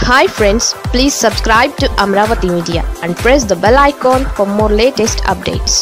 hi friends please subscribe to Amaravati media and press the bell icon for more latest updates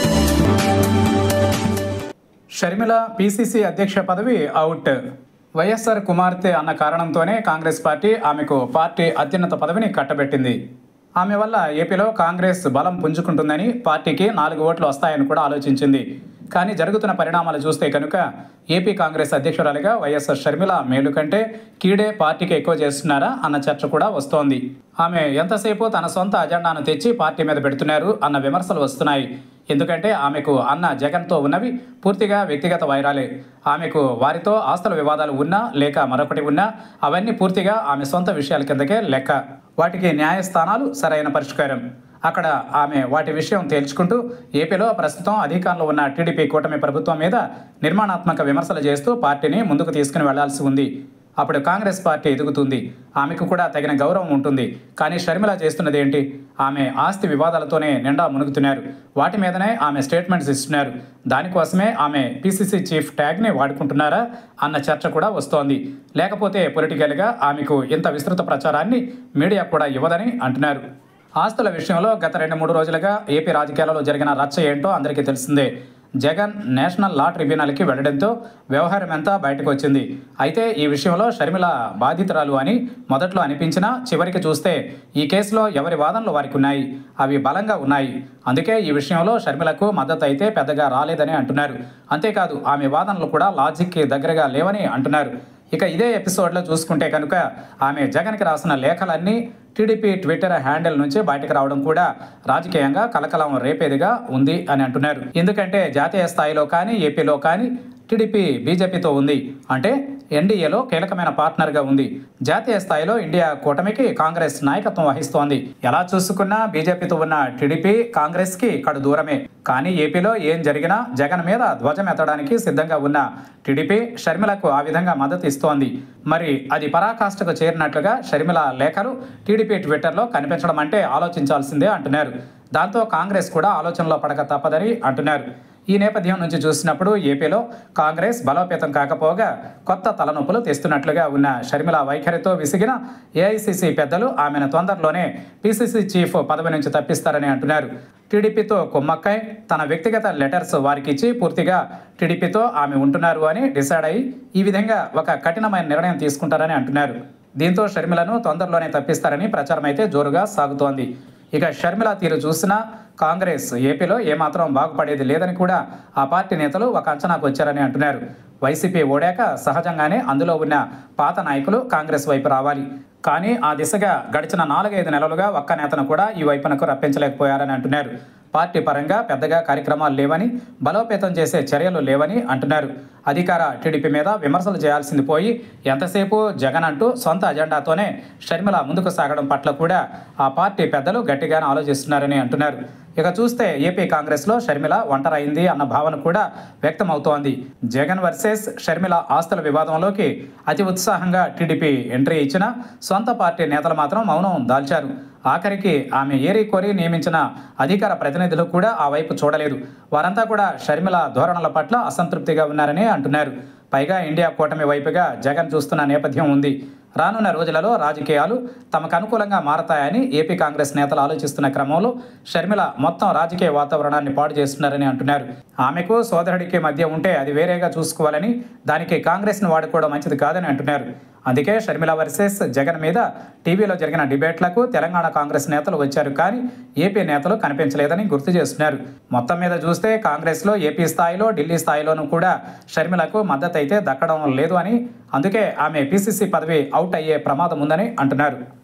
Sharmila PCC అధ్యక్ష పదవి out YSR కుమార్తె అన్న కారణంతోనే Congress party ఆమెకు పార్టీ అత్యున్నత పదవిని కట్టబెట్టింది ఆమె వల్ల ఏపీలో కాంగ్రెస్ బలం పుంజుకుంటుందని పార్టీకి నాలుగు ఓట్లు వస్తాయని కూడా ఆలోచించింది కానీ జరుగుతున్న పరిణామాలు చూస్తే కనుక ఏపీ కాంగ్రెస్ అధ్యక్షురాలిగా వైఎస్ఆర్ షర్మిల మేలు కంటే కీడే పార్టీకి ఎక్కువ చేస్తున్నారా అన్న చర్చ కూడా వస్తోంది ఆమె ఎంతసేపు తన సొంత అజెండాను తెచ్చి పార్టీ మీద పెడుతున్నారు అన్న విమర్శలు వస్తున్నాయి ఎందుకంటే ఆమెకు అన్న జగన్తో ఉన్నవి పూర్తిగా వ్యక్తిగత వైరాలే ఆమెకు వారితో ఆస్తుల వివాదాలు ఉన్నా లేక మరొకటి ఉన్నా అవన్నీ పూర్తిగా ఆమె సొంత విషయాల కిందకే లెక్క వాటికి న్యాయస్థానాలు సరైన పరిష్కారం అక్కడ ఆమె వాటి విషయం తేల్చుకుంటూ ఏపీలో ప్రస్తుతం అధికారంలో ఉన్న టీడీపీ కూటమి ప్రభుత్వం మీద నిర్మాణాత్మక విమర్శలు చేస్తూ పార్టీని ముందుకు తీసుకుని వెళ్లాల్సి ఉంది అప్పుడు కాంగ్రెస్ పార్టీ ఎదుగుతుంది ఆమెకు కూడా తగిన గౌరవం ఉంటుంది కానీ షర్మిల చేస్తున్నది ఏంటి ఆమె ఆస్తి వివాదాలతోనే నిండా మునుగుతున్నారు వాటి మీదనే ఆమె స్టేట్మెంట్స్ ఇస్తున్నారు దానికోసమే ఆమె పీసీసీ చీఫ్ ట్యాగ్ని వాడుకుంటున్నారా అన్న చర్చ కూడా వస్తోంది లేకపోతే పొలిటికల్గా ఆమెకు ఇంత విస్తృత ప్రచారాన్ని మీడియా కూడా ఇవ్వదని అంటున్నారు ఆస్తుల విషయంలో గత రెండు మూడు రోజులుగా ఏపీ రాజకీయాలలో జరిగిన రచ్చ ఏంటో అందరికీ తెలిసిందే జగన్ నేషనల్ లా ట్రిబ్యునల్కి వెళ్లడంతో వ్యవహారం అంతా బయటకు వచ్చింది అయితే ఈ విషయంలో షర్మిల బాధితురాలు అని మొదట్లో అనిపించినా చివరికి చూస్తే ఈ కేసులో ఎవరి వాదనలు వారికి ఉన్నాయి అవి బలంగా ఉన్నాయి అందుకే ఈ విషయంలో షర్మిలకు మద్దతు అయితే పెద్దగా రాలేదని అంటున్నారు అంతేకాదు ఆమె వాదనలు కూడా లాజిక్కి దగ్గరగా లేవని అంటున్నారు ఇక ఇదే ఎపిసోడ్లో చూసుకుంటే కనుక ఆమె జగన్కి రాసిన లేఖలన్నీ టీడీపీ ట్విట్టర్ హ్యాండిల్ నుంచి బయటకు రావడం కూడా రాజకీయంగా కలకలం రేపేదిగా ఉంది అని అంటున్నారు ఎందుకంటే జాతీయ స్థాయిలో కానీ ఏపీలో కానీ టీడీపీ బీజేపీతో ఉంది అంటే ఎన్డీఏలో కీలకమైన పార్ట్నర్గా ఉంది జాతీయ స్థాయిలో ఇండియా కూటమికి కాంగ్రెస్ నాయకత్వం వహిస్తోంది ఎలా చూసుకున్నా బీజేపీతో ఉన్న టీడీపీ కాంగ్రెస్కి కడు దూరమే కానీ ఏపీలో ఏం జరిగినా జగన్ మీద ధ్వజం ఎత్తడానికి సిద్ధంగా ఉన్న టీడీపీ షర్మిలకు ఆ విధంగా మద్దతు ఇస్తోంది మరి అది పరాకాష్ఠకు చేరినట్లుగా షర్మిల లేఖలు టీడీపీ ట్విట్టర్లో కనిపించడం అంటే ఆలోచించాల్సిందే అంటున్నారు దాంతో కాంగ్రెస్ కూడా ఆలోచనలో పడక తప్పదని అంటున్నారు ఈ నేపథ్యం నుంచి చూసినప్పుడు ఏపీలో కాంగ్రెస్ బలోపేతం కాకపోగా కొత్త తలనొప్పులు తెస్తున్నట్లుగా ఉన్న షర్మిల వైఖరితో విసిగిన ఏఐసిసి పెద్దలు ఆమెను తొందరలోనే పిసిసి చీఫ్ పదవి నుంచి తప్పిస్తారని అంటున్నారు టీడీపీతో కుమ్మక్కై తన వ్యక్తిగత లెటర్స్ వారికి ఇచ్చి పూర్తిగా టీడీపీతో ఆమె ఉంటున్నారు అని డిసైడ్ అయ్యి ఈ విధంగా ఒక కఠినమైన నిర్ణయం తీసుకుంటారని అంటున్నారు దీంతో షర్మిలను తొందరలోనే తప్పిస్తారని ప్రచారం అయితే జోరుగా సాగుతోంది ఇక షర్మిల తీరు చూసినా కాంగ్రెస్ ఏపీలో ఏమాత్రం బాగుపడేది లేదని కూడా ఆ పార్టీ నేతలు ఒక అంచనాకు వచ్చారని అంటున్నారు వైసీపీ ఓడాక సహజంగానే అందులో ఉన్న పాత నాయకులు కాంగ్రెస్ వైపు రావాలి కానీ ఆ దిశగా గడిచిన నాలుగైదు నెలలుగా ఒక్క నేతను కూడా ఈ వైపునకు రప్పించలేకపోయారని అంటున్నారు పార్టీ పరంగా పెద్దగా కార్యక్రమాలు లేవని బలోపేతం చేసే చర్యలు లేవని అంటున్నారు అధికార టీడీపీ మీద విమర్శలు చేయాల్సింది పోయి ఎంతసేపు జగన్ అంటూ సొంత అజెండాతోనే షర్మిల ముందుకు సాగడం పట్ల కూడా ఆ పార్టీ పెద్దలు గట్టిగానే ఆలోచిస్తున్నారని అంటున్నారు ఇక చూస్తే ఏపీ కాంగ్రెస్లో షర్మిల ఒంటరైంది అన్న భావన కూడా వ్యక్తమవుతోంది జగన్ వర్సెస్ షర్మిల ఆస్తుల వివాదంలోకి అతి ఉత్సాహంగా టీడీపీ ఎంట్రీ ఇచ్చిన సొంత పార్టీ నేతలు మాత్రం మౌనం దాల్చారు ఆఖరికి ఆమె ఏరి కోరి నియమించిన అధికార ప్రతినిధులు కూడా ఆ వైపు చూడలేదు వారంతా కూడా షర్మిల ధోరణుల పట్ల అసంతృప్తిగా ఉన్నారని అంటున్నారు పైగా ఇండియా కూటమి వైపుగా జగన్ చూస్తున్న నేపథ్యం ఉంది రానున్న రోజులలో రాజకీయాలు తమకు అనుకూలంగా మారతాయని ఏపీ కాంగ్రెస్ నేతలు ఆలోచిస్తున్న క్రమంలో షర్మిల మొత్తం రాజకీయ వాతావరణాన్ని పాడు చేస్తున్నారని అంటున్నారు ఆమెకు సోదరుడికి మధ్య ఉంటే అది వేరేగా చూసుకోవాలని దానికి కాంగ్రెస్ను వాడుకోవడం మంచిది కాదని అంటున్నారు అందుకే షర్మిల వర్సెస్ జగన్ మీద టీవీలో జరిగిన డిబేట్లకు తెలంగాణ కాంగ్రెస్ నేతలు వచ్చారు కానీ ఏపీ నేతలు కనిపించలేదని గుర్తు చేస్తున్నారు మొత్తం మీద చూస్తే కాంగ్రెస్లో ఏపీ స్థాయిలో ఢిల్లీ స్థాయిలోనూ కూడా షర్మిలకు మద్దతు అయితే దక్కడం లేదు అని అందుకే ఆమె పీసీసీ పదవి అవుట్ అయ్యే ప్రమాదం ఉందని అంటున్నారు